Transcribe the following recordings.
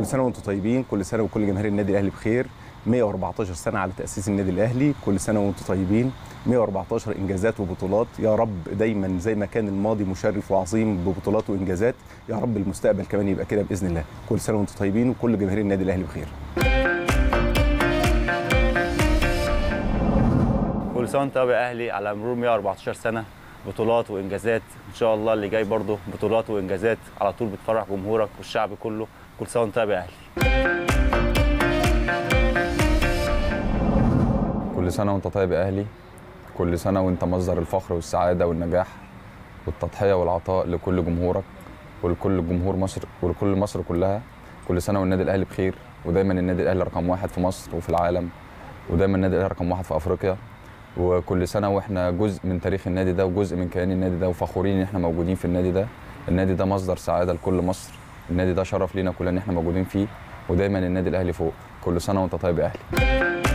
كل سنه وانتم طيبين كل سنه وكل جماهير النادي الاهلي بخير 114 سنه على تاسيس النادي الاهلي كل سنه وانتم طيبين 114 انجازات وبطولات يا رب دايما زي ما كان الماضي مشرف وعظيم ببطولات وانجازات يا رب المستقبل كمان يبقى كده باذن الله كل سنه وانتم طيبين وكل جماهير النادي الاهلي بخير كل سنه وانت يا اهلي على مرور 114 سنه بطولات وانجازات ان شاء الله اللي جاي برضه بطولات وانجازات على طول بتفرح جمهورك والشعب كله كل سنه وانت يا اهلي كل سنة وانت طيب يا أهلي كل سنة وانت مصدر الفخر والسعادة والنجاح والتضحية والعطاء لكل جمهورك ولكل جمهور مصر ولكل مصر كلها كل سنة والنادي الأهلي بخير ودايما النادي الأهلي رقم واحد في مصر وفي العالم ودايما النادي الأهلي رقم واحد في أفريقيا وكل سنة واحنا جزء من تاريخ النادي ده وجزء من كيان النادي ده وفخورين ان احنا موجودين في النادي ده النادي ده مصدر سعادة لكل مصر النادي ده شرف لينا كلنا ان احنا موجودين فيه ودايما النادي الأهلي فوق كل سنة وانت طيب يا أهلي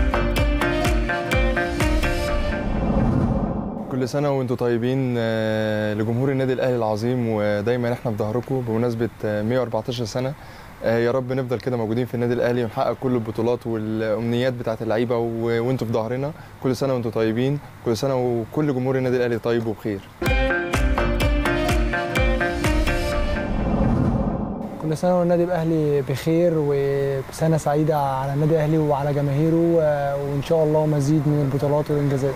كل سنة وانتم طيبين آه، لجمهور النادي الأهلي العظيم ودايما احنا في ظهركم بمناسبة آه، 114 سنة آه، يا رب نفضل كده موجودين في النادي الأهلي ونحقق كل البطولات والأمنيات بتاعة اللعيبة و- وانتم في ظهرنا كل سنة وانتم طيبين كل سنة وكل جمهور النادي الأهلي طيب وبخير كل سنة والنادي الأهلي بخير وسنة سعيدة على النادي الأهلي وعلى جماهيره و- وإن شاء الله مزيد من البطولات والإنجازات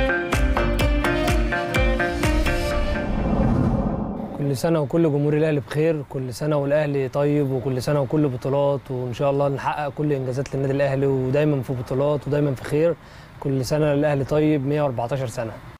كل سنة وكل جمهور الأهلي بخير كل سنة والأهلي طيب وكل سنة وكل بطولات وإن شاء الله نحقق كل إنجازات للنادي الأهلي ودايما في بطولات ودايما في خير كل سنة الأهلي طيب 114 سنة